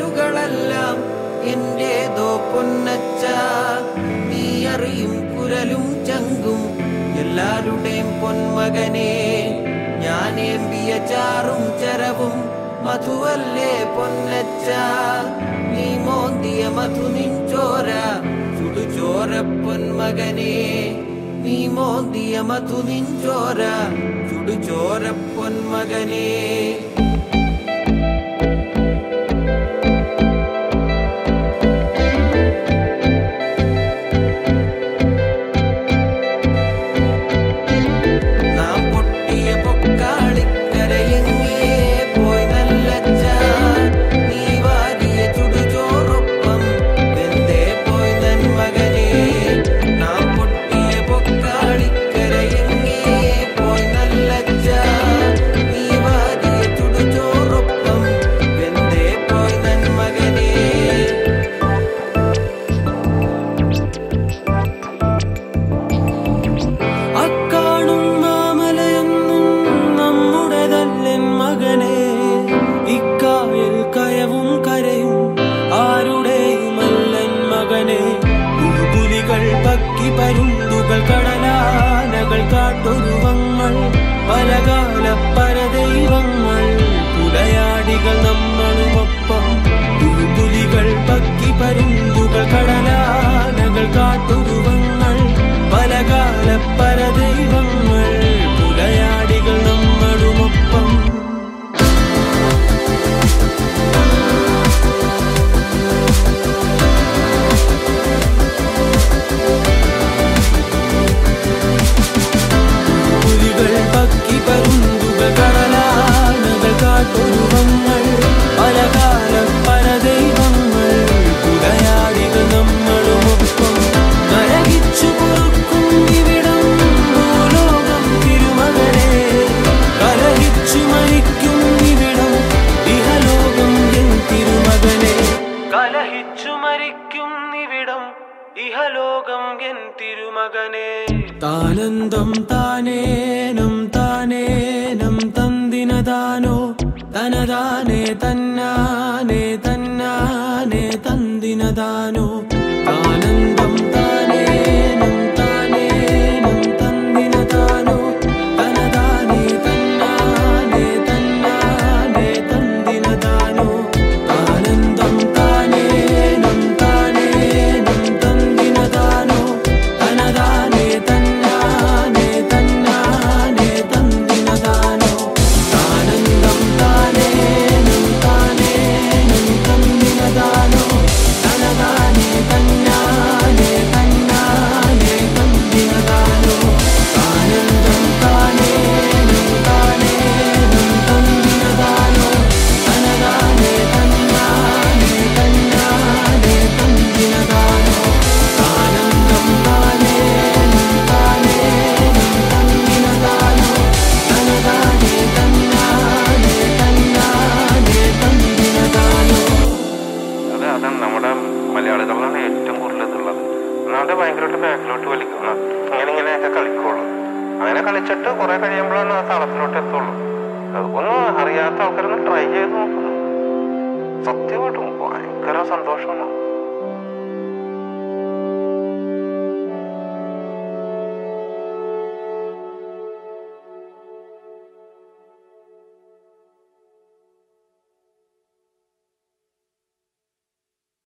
കുരലുകളെല്ലാം എന്റേതോ പൊന്നച്ച നീ അറിയും കുരലും ചങ്കും എല്ലാരുടെയും പൊന്മകനെ ഞാൻ ഏമ്പിയ ചാറും ചരവും മധുവല്ലേ പൊന്നച്ച നീ മോന്തിയ മധു നിഞ്ചോര ചുടുചോര പൊന്മകനെ നീ മോന്തിയ മധു നിഞ്ചോര ചുടുചോര പൊന്മകനെ നാം പൊട്ടിയ പൊക്കാളിക്കരയെങ്ങേ പോയി നല്ലച്ച നീ വാരിയ ചുടുചോറൊപ്പം വെന്തേ പോയി നന്മകനെ നാം പൊട്ടിയ പൊക്കാളിക്കരയെങ്ങേ പോയി നല്ലച്ച നീ വാരിയ ചുടുചോറൊപ്പം വെന്തേ പോയി നന്മകനെ അക്കാണും മാമലയൊന്നും നമ്മുടെതല്ലൻ മകനെ ഇക്കായൽ കയവും കരയും ആരുടെയുമല്ലൻ മകനെ പുലികൾ പക്കി പരുന്തുകൾ കടലാനകൾ കാട്ടൊരുവങ്ങൾ പലകാല പരദൈവങ്ങൾ പുലയാടികൾ നമ്മളുമൊപ്പം പുലികൾ പക്കി പരുന്തുകൾ കടലാനകൾ കാട്ടൊരുവങ്ങൾ പലകാല പരദൈവങ്ങൾ പുലയാടികൾ നമ്മളുമൊപ്പം പുലികൾ പക്കി പരുന്തുകൾ കടലാനകൾ കാട്ടൊരുവങ്ങൾ പലകാല പരദൈവങ്ങൾ പുലയാടികൾ നമ്മളുമൊപ്പം കരകിച്ചു പൊറുക്കും ഇവിടം ഭൂലോകം തിരുമകനെ കലഹിച്ചു മരിക്കും ഇവിടം ഇഹലോകം എൻ തിരുമകനെ കലഹിച്ചു മരിക്കും ഇവിടം ഇഹലോകം എൻ തിരുമകനെ താനന്തം താനേനം താനേനം തന്തിനതാനോ തനതാനേ തന്നാനേ തന്നാനേ തന്തിനതാനോ താനന്തം താനേനം താനേനം തന്തിനതാനോ തനതാനേ തന്നാനേ തന്നാനേ തന്തിനതാനോ ആനന്ദം താനേനം താനേനം തന്തിനതാനോ തനതാനേ തന്നാനേ തന്നാനേ തന്തിനതാനോ ആനന്ദം താനേനം താനേനം തന്തിനതാനോ തനതാനേ തന്നാനേ തന്നാനേ തന്തിനതാനോ ആനന്ദം താനേനം താനേനം തന്തിനതാനോ തനതാനേ തന്നാനേ തന്നാനേ തന്തിനതാനോ ആനന്ദം താനേനം താനേനം തന്തിനതാനോ തനതാനേ തന്നാനേ തന്നാനേ തന്തിനതാനോ അത് അതാണ് നമ്മുടെ മലയാളികളിലാണ് ഏറ്റവും കൂടുതൽ ഇതുള്ളത് ഒന്നാമത് ഭയങ്കരമായിട്ട് ബാക്കിലോട്ട് വലിക്കുന്ന ഇങ്ങനെ ഇങ്ങനെയൊക്കെ കളിക്കുള്ളൂ അങ്ങനെ കളിച്ചിട്ട് കുറെ കഴിയുമ്പോഴാണ് ആ താളത്തിലോട്ട് എത്തുള്ളൂ അതൊന്ന് അറിയാത്ത ആൾക്കാരൊന്ന് ട്രൈ ചെയ്ത് നോക്കുന്നു സത്യമായിട്ടും ഭയങ്കര സന്തോഷമാണ്